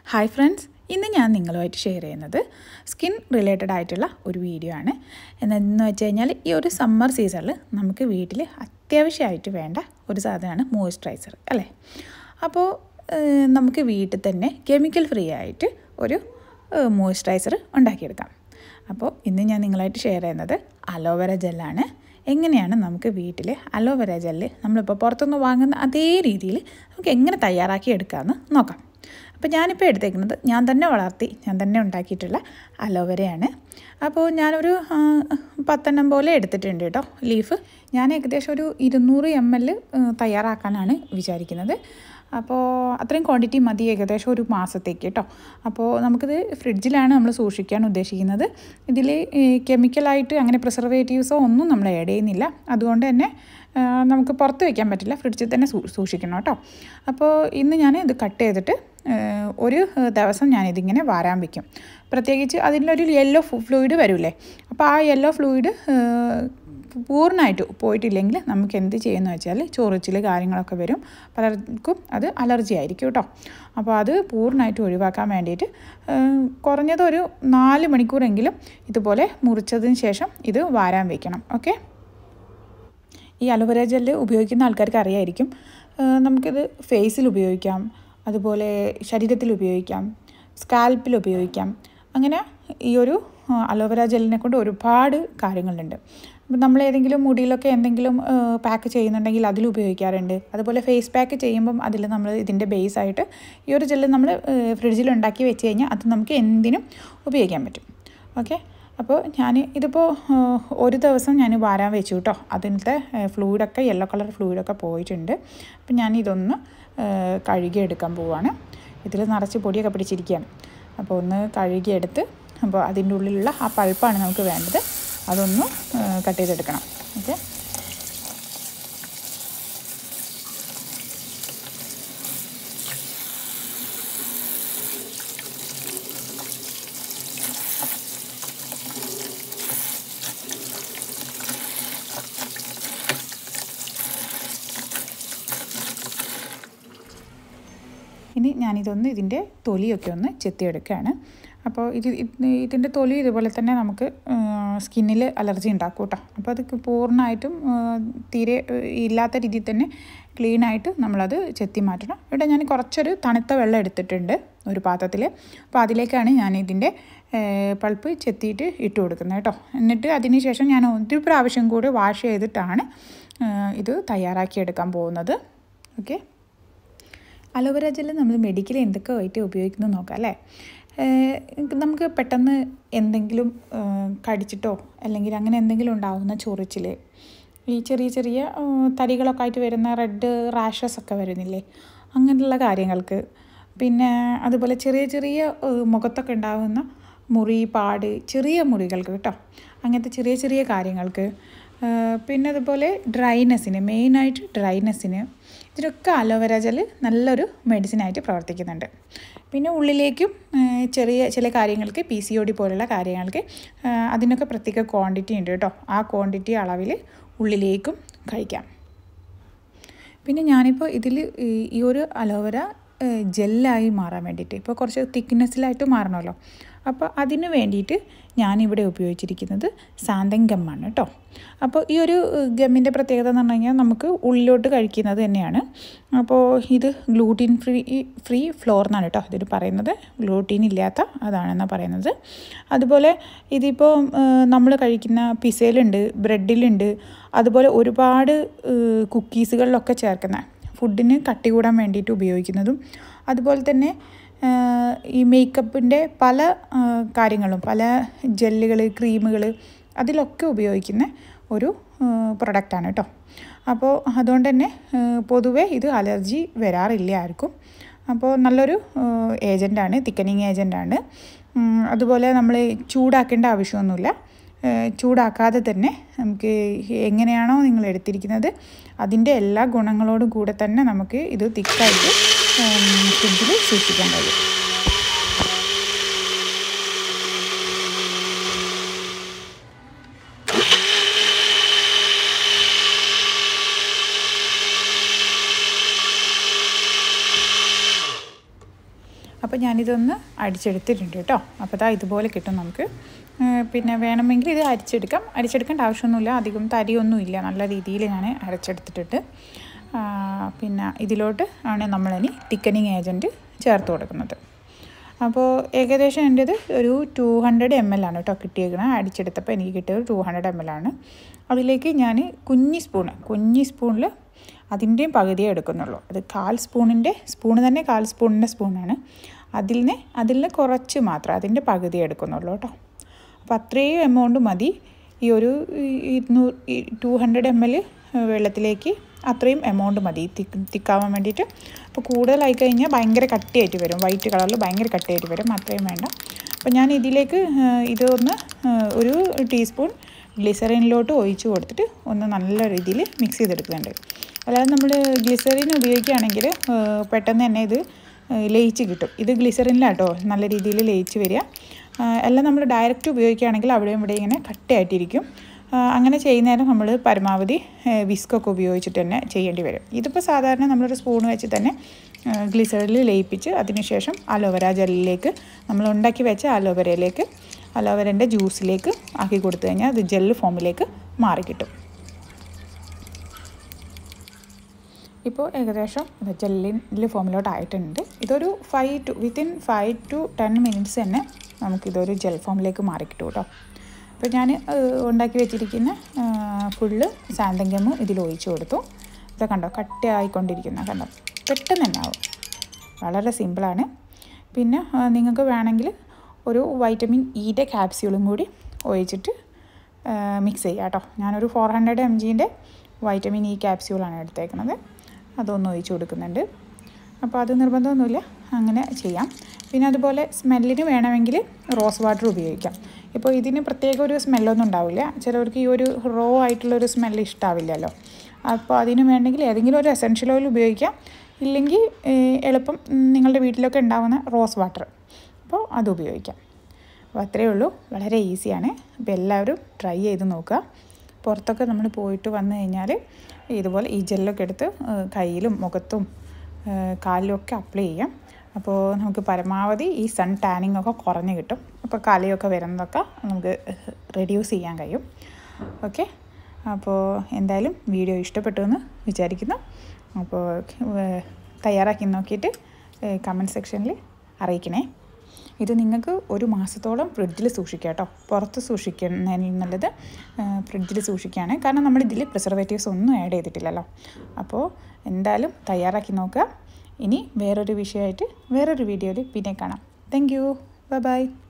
hi friends ഇന്ന് ഞാൻ നിങ്ങളുമായിട്ട് ഷെയർ ചെയ്യുന്നത് സ്കിൻ റിലേറ്റഡ് ആയിട്ടുള്ള ഒരു വീഡിയോ ആണ് എന്നു വെച്ച് കഴിഞ്ഞാൽ ഈ ഒരു സമ്മർ സീസണിൽ നമുക്ക് വീട്ടിൽ അത്യാവശ്യമായിട്ട് വേണ്ട ഒരു സാധനമാണ് മോയ്സ്ചറൈസർ അല്ലേ അപ്പോൾ ഏഹ്, നമുക്ക് വീട്ടിൽ തന്നെ കെമിക്കൽ ഫ്രീ ആയിട്ട് ഒരു മോയ്സ്ചറൈസർ ഉണ്ടാക്കിയെടുക്കാം അപ്പോൾ ഇന്ന് ഞാൻ നിങ്ങളായിട്ട് ഷെയർ ചെയ്യുന്നത് അലോവേര ജെല്ലാണ് എങ്ങനെയാണ് നമുക്ക് വീട്ടിൽ അലോവേര ജെല്ല് നമ്മളിപ്പോൾ പുറത്തുനിന്ന് വാങ്ങുന്ന അതേ രീതിയിൽ നമുക്ക് എങ്ങനെ തയ്യാറാക്കി എടുക്കാമെന്ന് നോക്കാം അപ്പോൾ ഞാനിപ്പോൾ എടുത്തേക്കുന്നത് ഞാൻ തന്നെ വളർത്തി ഞാൻ തന്നെ ഉണ്ടാക്കിയിട്ടുള്ള അലോവേരയാണ് അപ്പോൾ ഞാനൊരു ആ, പത്തെണ്ണം പോലെ എടുത്തിട്ടുണ്ട് കേട്ടോ ലീഫ് ഞാൻ ഏകദേശം ഒരു ഇരുന്നൂറ് എം എൽ തയ്യാറാക്കാനാണ് വിചാരിക്കുന്നത് അപ്പോൾ അത്രയും ക്വാണ്ടിറ്റി മതി ഏകദേശം ഒരു മാസത്തേക്ക് കേട്ടോ അപ്പോൾ നമുക്കിത് ഫ്രിഡ്ജിലാണ് നമ്മൾ സൂക്ഷിക്കാൻ ഉദ്ദേശിക്കുന്നത് ഇതിൽ കെമിക്കലായിട്ട് അങ്ങനെ പ്രിസർവേറ്റീവ്സോ ഒന്നും നമ്മൾ ആഡ് ചെയ്യുന്നില്ല അതുകൊണ്ട് തന്നെ ആ, നമുക്ക് പുറത്ത് വയ്ക്കാൻ പറ്റില്ല ഫ്രിഡ്ജിൽ തന്നെ സൂ സൂക്ഷിക്കണം കേട്ടോ അപ്പോൾ ഇന്ന് ഞാൻ ഇത് കട്ട് ചെയ്തിട്ട് ആ, ഒരു ദിവസം ഞാനിതിങ്ങനെ വാരാൻ വയ്ക്കും പ്രത്യേകിച്ച് അതിലൊരു യെല്ലോ ഫ്ലൂയിഡ് വരില്ലേ അപ്പോൾ ആ യെല്ലോ ഫ്ലൂയിഡ് പൂർണ്ണമായിട്ട് പോയിട്ടില്ലെങ്കിൽ നമുക്ക് എന്ത് ചെയ്യുമെന്ന് വെച്ചാൽ ചൊറിച്ചിൽ കാര്യങ്ങളൊക്കെ വരും പലർക്കും അത് അലർജി ആയിരിക്കും കേട്ടോ അപ്പോൾ അത് പൂർണ്ണമായിട്ട് ഒഴിവാക്കാൻ വേണ്ടിയിട്ട് ആ, കുറഞ്ഞത് ഒരു നാല് മണിക്കൂറെങ്കിലും ഇതുപോലെ മുറിച്ചതിന് ശേഷം ഇത് വാരാൻ വയ്ക്കണം ഓക്കെ ഈ അലോവേര ജെല്ല് ഉപയോഗിക്കുന്ന ആൾക്കാർക്ക് അറിയായിരിക്കും ആ, നമുക്കിത് ഫേസിൽ ഉപയോഗിക്കാം അതുപോലെ ശരീരത്തിൽ ഉപയോഗിക്കാം സ്കാൽപ്പിൽ ഉപയോഗിക്കാം അങ്ങനെ ഈ ഒരു ആ, അലോവേര ജെല്ലിനെ കൊണ്ട് ഒരുപാട് കാര്യങ്ങളുണ്ട് അപ്പം നമ്മൾ ഏതെങ്കിലും മുടിയിലൊക്കെ എന്തെങ്കിലും പാക്ക് ചെയ്യുന്നുണ്ടെങ്കിൽ അതിൽ ഉപയോഗിക്കാറുണ്ട് അതുപോലെ ഫേസ് പാക്ക് ചെയ്യുമ്പം അതിൽ നമ്മൾ ഇതിൻ്റെ ബേസ് ആയിട്ട് ഈ ഒരു ജെല്ല് നമ്മൾ ഫ്രിഡ്ജിൽ ഉണ്ടാക്കി വെച്ച് കഴിഞ്ഞാൽ അത് നമുക്ക് എന്തിനും ഉപയോഗിക്കാൻ പറ്റും ഓക്കെ അപ്പോൾ ഞാൻ ഇതിപ്പോൾ ഒരു ദിവസം ഞാൻ വാരാൻ വെച്ചു കേട്ടോ അതിനത്തെ ഫ്ലൂയിഡൊക്കെ യെല്ലോ കളർ ഫ്ലൂയിഡൊക്കെ പോയിട്ടുണ്ട് അപ്പം ഞാൻ ഇതൊന്ന് ഏഹ്, കഴുകിയെടുക്കാൻ പോവാണ് ഇതിൽ നിറച്ച് പൊടിയൊക്കെ പിടിച്ചിരിക്കുകയാണ് അപ്പോൾ ഒന്ന് കഴുകിയെടുത്ത് അപ്പോൾ അതിൻ്റെ ഉള്ളിലുള്ള ആ പൾപ്പാണ് നമുക്ക് വേണ്ടത് അതൊന്ന് ഏഹ്, കട്ട് ചെയ്തെടുക്കണം ഓക്കെ ഇനി ഞാനിതൊന്ന് ഇതിൻ്റെ തൊലിയൊക്കെ ഒന്ന് ചെത്തിയെടുക്കുകയാണ് അപ്പോൾ ഇത് ഇത് ഇതിൻ്റെ തൊലി ഇതുപോലെ തന്നെ നമുക്ക് സ്കിന്നിൽ അലർജി ഉണ്ടാക്കും കേട്ടോ അപ്പോൾ അത് പൂർണ്ണമായിട്ടും ആ, തീരെ ആ, ഇല്ലാത്ത രീതിയിൽ തന്നെ ക്ലീനായിട്ട് നമ്മളത് ചെത്തി മാറ്റണം ഇവിടെ ഞാൻ കുറച്ചൊരു തണുത്ത വെള്ളം എടുത്തിട്ടുണ്ട് ഒരു പാത്രത്തിൽ അപ്പോൾ അതിലേക്കാണ് ഞാൻ ഇതിൻ്റെ പൾപ്പ് ചെത്തിയിട്ട് ഇട്ട് കൊടുക്കുന്നത് കേട്ടോ എന്നിട്ട് അതിന് ശേഷം ഞാൻ ഒരു പ്രാവശ്യം കൂടി വാഷ് ചെയ്തിട്ടാണ് ആ, ഇത് തയ്യാറാക്കിയെടുക്കാൻ പോകുന്നത് ഓക്കെ അലോവേര ജെല്ല് നമ്മൾ മെഡിക്കൽ എന്തൊക്കെ ആയിട്ട് ഉപയോഗിക്കുന്നത് നോക്കാം അല്ലേ ഏഹ് നമുക്ക് പെട്ടെന്ന് എന്തെങ്കിലും ഏഹ് കടിച്ചിട്ടോ അല്ലെങ്കിൽ അങ്ങനെ എന്തെങ്കിലും ഉണ്ടാവുന്ന ചൊറിച്ചിൽ ഈ ചെറിയ ചെറിയ ഏഹ് തരികളൊക്കെ ആയിട്ട് വരുന്ന റെഡ് റാഷസ് ഒക്കെ വരുന്നില്ലേ അങ്ങനെയുള്ള കാര്യങ്ങൾക്ക് പിന്നെ അതുപോലെ ചെറിയ ചെറിയ ഏഹ് മുഖത്തൊക്കെ ഉണ്ടാകുന്ന മുറി പാട് ചെറിയ മുറികൾക്ക് കേട്ടോ അങ്ങനത്തെ ചെറിയ ചെറിയ കാര്യങ്ങൾക്ക് ഏഹ് പിന്നെ അതുപോലെ ഡ്രൈനെസ്സിന് മെയിനായിട്ട് ഡ്രൈനെസ്സിന് ഇതിനൊക്കെ അലോവേര ജെല് നല്ലൊരു മെഡിസിനായിട്ട് പ്രവർത്തിക്കുന്നുണ്ട് പിന്നെ ഉള്ളിലേക്കും ഏഹ് ചെറിയ ചില കാര്യങ്ങൾക്ക് പി സി ഒ ഡി പോലുള്ള കാര്യങ്ങൾക്ക് ഏഹ് അതിനൊക്കെ പ്രത്യേക ക്വാണ്ടിറ്റി ഉണ്ട് കേട്ടോ ആ ക്വാണ്ടിറ്റി അളവിൽ ഉള്ളിലേക്കും കഴിക്കാം പിന്നെ ഞാനിപ്പോൾ ഇതിൽ ഈ ഒരു അലോവേര ഏഹ് ജെല്ലായി മാറാൻ വേണ്ടിയിട്ട് ഇപ്പോൾ കുറച്ച് തിക്നെസ്സിലായിട്ട് മാറണമല്ലോ അപ്പോൾ അതിന് വേണ്ടിയിട്ട് ഞാനിവിടെ ഉപയോഗിച്ചിരിക്കുന്നത് സാന്തൻ ഗമ്മാണ് കേട്ടോ അപ്പോൾ ഈ ഒരു ഗമ്മിൻ്റെ പ്രത്യേകത എന്ന് പറഞ്ഞു കഴിഞ്ഞാൽ നമുക്ക് ഉള്ളിലോട്ട് കഴിക്കുന്നത് തന്നെയാണ് അപ്പോൾ ഇത് ഗ്ലൂട്ടീൻ ഫ്രീ ഫ്രീ ഫ്ലോർ എന്നാണ് കേട്ടോ ഇതിന് പറയുന്നത് ഗ്ലൂട്ടീൻ ഇല്ലാത്ത അതാണെന്നാണ് പറയുന്നത് അതുപോലെ ഇതിപ്പോൾ നമ്മൾ കഴിക്കുന്ന പിസയിലുണ്ട് ബ്രെഡിലുണ്ട് അതുപോലെ ഒരുപാട് ഏഹ് കുക്കീസുകളിലൊക്കെ ചേർക്കുന്ന ഫുഡിന് കട്ടി കൂടാൻ വേണ്ടിയിട്ട് ഉപയോഗിക്കുന്നതും അതുപോലെ തന്നെ ആഹ് ഈ മേക്കപ്പിൻ്റെ പല ആഹ് കാര്യങ്ങളും പല ജെല്ലുകൾ ക്രീമുകൾ അതിലൊക്കെ ഉപയോഗിക്കുന്ന ഒരു പ്രൊഡക്റ്റാണ് കേട്ടോ അപ്പോൾ അതുകൊണ്ട് തന്നെ ആഹ് പൊതുവേ ഇത് അലർജി വരാറില്ല ആർക്കും അപ്പോൾ നല്ലൊരു ഏജൻ്റാണ് തിക്കനിങ് ഏജൻ്റാണ് അതുപോലെ നമ്മൾ ചൂടാക്കേണ്ട ആവശ്യമൊന്നുമില്ല ഏഹ് ചൂടാക്കാതെ തന്നെ നമുക്ക് എങ്ങനെയാണോ നിങ്ങൾ എടുത്തിരിക്കുന്നത് അതിൻ്റെ എല്ലാ ഗുണങ്ങളോടും കൂടെ തന്നെ നമുക്ക് ഇത് തിക്കായിട്ട് ഫ്രിഡ്ജിൽ സൂക്ഷിക്കാൻ കഴിയും അപ്പോൾ ഞാനിതൊന്ന് അടിച്ചെടുത്തിട്ടുണ്ട് കേട്ടോ അപ്പോൾ അതാ ഇതുപോലെ കിട്ടും നമുക്ക് പിന്നെ വേണമെങ്കിൽ ഇത് അരിച്ചെടുക്കാം അരിച്ചെടുക്കേണ്ട ആവശ്യമൊന്നുമില്ല അധികം തരിയൊന്നുമില്ല നല്ല രീതിയിൽ ഞാൻ അരച്ചെടുത്തിട്ടുണ്ട് പിന്നെ ഇതിലോട്ട് ആണ് നമ്മളിനി തിക്കനിങ് ഏജൻറ്റ് ചേർത്ത് കൊടുക്കുന്നത് അപ്പോൾ ഏകദേശം എൻ്റേത് ഒരു ടു ഹൺഡ്രഡ് എം എൽ ആണ് കേട്ടോ കിട്ടിയേക്കുന്നത് അടിച്ചെടുത്തപ്പോൾ എനിക്ക് കിട്ടിയത് ടു ഹൺഡ്രഡ് എം എൽ ആണ് അതിലേക്ക് ഞാൻ കുഞ്ഞി സ്പൂണ് കുഞ്ഞി സ്പൂണിൽ അതിൻ്റെയും പകുതിയേ എടുക്കുന്നുള്ളൂ അത് കാൽ സ്പൂണിൻ്റെ സ്പൂണ് തന്നെ കാൽ സ്പൂണിൻ്റെ സ്പൂണാണ് അതിൽ നിന്ന് അതിൽ നിന്ന് കുറച്ച് മാത്രം അതിൻ്റെ പകുതി എടുക്കുന്നുള്ളൂ കേട്ടോ അപ്പോൾ അത്രയും എമൗണ്ട് മതി ഈ ഒരു ഇരുന്നൂറ് ടു ഹൺഡ്രഡ് എം എൽ വെള്ളത്തിലേക്ക് അത്രയും എമൗണ്ട് മതി തിക്ക് തിക്കാവാൻ വേണ്ടിയിട്ട് അപ്പോൾ കൂടുതലായി കഴിഞ്ഞാൽ ഭയങ്കര കട്ടിയായിട്ട് വരും വൈറ്റ് കളറിൽ ഭയങ്കര കട്ടിയായിട്ട് വരും അത്രയും വേണ്ട അപ്പോൾ ഞാൻ ഇതിലേക്ക് ഇതൊന്ന് ഒരു ടീസ്പൂൺ ഗ്ലിസറിനിലോട്ട് ഒഴിച്ച് കൊടുത്തിട്ട് ഒന്ന് നല്ല രീതിയിൽ മിക്സ് ചെയ്തെടുക്കുന്നുണ്ട് അല്ലാതെ നമ്മൾ ഗ്ലിസറിൻ ഉപയോഗിക്കുകയാണെങ്കിൽ പെട്ടെന്ന് തന്നെ ഇത് ലയിച്ച് കിട്ടും ഇത് ഗ്ലിസറിനിലാട്ടോ നല്ല രീതിയിൽ ലയിച്ച് വരിക എല്ലാം നമ്മൾ ഡയറക്റ്റ് ഉപയോഗിക്കുകയാണെങ്കിൽ അവിടെയും ഇവിടെ ഇങ്ങനെ കട്ടയായിട്ടിരിക്കും അങ്ങനെ ചെയ്യുന്നേരം നമ്മൾ പരമാവധി വിസ്കൊക്കെ ഉപയോഗിച്ചിട്ട് തന്നെ ചെയ്യേണ്ടി വരും ഇതിപ്പോൾ സാധാരണ നമ്മളൊരു സ്പൂൺ വെച്ച് തന്നെ ഗ്ലിസറിൽ ലയിപ്പിച്ച് അതിനുശേഷം അലോവര ജെല്ലിലേക്ക് നമ്മൾ ഉണ്ടാക്കി വെച്ച അലോവരയിലേക്ക് അലോവരൻ്റെ ജ്യൂസിലേക്ക് ആക്കി കൊടുത്തു കഴിഞ്ഞാൽ അത് ജെല്ല് ഫോമിലേക്ക് മാറിക്കിട്ടും ഇപ്പോൾ ഏകദേശം ജെല്ലിൻ്റെ ഫോമിലോട്ട് ആയിട്ടുണ്ട് ഇതൊരു five to within five to ten minutes തന്നെ നമുക്കിതൊരു ജെൽ ഫോമിലേക്ക് മാറിക്കിട്ടും കേട്ടോ അപ്പോൾ ഞാൻ ഉണ്ടാക്കി വെച്ചിരിക്കുന്ന ഫുള്ള് സാന്തങ്കമ്മ് ഇതിൽ ഒഴിച്ചു കൊടുത്തു ഇത് കണ്ടോ കട്ടയായിക്കൊണ്ടിരിക്കുന്ന കണ്ടോ പെട്ടെന്ന് തന്നെ ആവും വളരെ സിമ്പിളാണ് പിന്നെ നിങ്ങൾക്ക് വേണമെങ്കിൽ ഒരു വൈറ്റമിൻ ഇയുടെ ക്യാപ്സ്യൂളും കൂടി ഒഴിച്ചിട്ട് മിക്സ് ചെയ്യുക കേട്ടോ ഞാനൊരു ഫോർ ഹൺഡ്രഡ് എം ജീൻ്റെ വൈറ്റമിൻ ഇ ക്യാപ്സ്യൂളാണ് എടുത്തേക്കുന്നത് അതൊന്ന് ഒഴിച്ച് കൊടുക്കുന്നുണ്ട് അപ്പോൾ അത് നിർബന്ധമൊന്നുമില്ല അങ്ങനെ ചെയ്യാം പിന്നെ അതുപോലെ സ്മെല്ലിന് വേണമെങ്കിൽ റോസ് വാട്ടർ ഉപയോഗിക്കാം ഇപ്പോൾ ഇതിന് പ്രത്യേക ഒരു സ്മെല്ലൊന്നും ഉണ്ടാവില്ല ചിലവർക്ക് ഈ ഒരു റോ ആയിട്ടുള്ളൊരു സ്മെല്ല് ഇഷ്ടാവില്ലല്ലോ അപ്പോൾ അതിന് വേണമെങ്കിൽ ഏതെങ്കിലും ഒരു എസെൻഷ്യൽ ഓയിൽ ഉപയോഗിക്കാം ഇല്ലെങ്കിൽ എളുപ്പം നിങ്ങളുടെ വീട്ടിലൊക്കെ ഉണ്ടാകുന്ന റോസ് വാട്ടർ അപ്പോൾ അത് ഉപയോഗിക്കാം അപ്പോൾ അത്രയേ ഉള്ളൂ വളരെ ഈസിയാണ് അപ്പോൾ എല്ലാവരും ട്രൈ ചെയ്ത് നോക്കുക പുറത്തൊക്കെ നമ്മൾ പോയിട്ട് വന്നു കഴിഞ്ഞാൽ ഇതുപോലെ ഈ ജെല്ലൊക്കെ എടുത്ത് കയ്യിലും മുഖത്തും കാലിലും ഒക്കെ അപ്ലൈ ചെയ്യാം അപ്പോൾ നമുക്ക് പരമാവധി ഈ സൺ ടാനിങ് ഒക്കെ കുറഞ്ഞ് കിട്ടും അപ്പോൾ കലയൊക്കെ വരുന്നതൊക്കെ നമുക്ക് റെഡ്യൂസ് ചെയ്യാൻ കഴിയും ഓക്കെ അപ്പോൾ എന്തായാലും വീഡിയോ ഇഷ്ടപ്പെട്ടു എന്ന് വിചാരിക്കുന്നു അപ്പോൾ തയ്യാറാക്കി നോക്കിയിട്ട് കമൻറ്റ് സെക്ഷനിൽ അറിയിക്കണേ ഇത് നിങ്ങൾക്ക് ഒരു മാസത്തോളം ഫ്രിഡ്ജിൽ സൂക്ഷിക്കാം കേട്ടോ പുറത്ത് സൂക്ഷിക്കുന്നതിൽ നല്ലത് ഫ്രിഡ്ജിൽ സൂക്ഷിക്കുകയാണ് കാരണം നമ്മൾ ഇതിൽ പ്രിസർവേറ്റീവ്സ് ഒന്നും ആഡ് ചെയ്തിട്ടില്ലല്ലോ അപ്പോൾ എന്തായാലും തയ്യാറാക്കി നോക്കുക ഇനി വേറൊരു വിഷയമായിട്ട് വേറൊരു വീഡിയോയിൽ പിന്നെ കാണാം താങ്ക് യു ബൈ ബൈ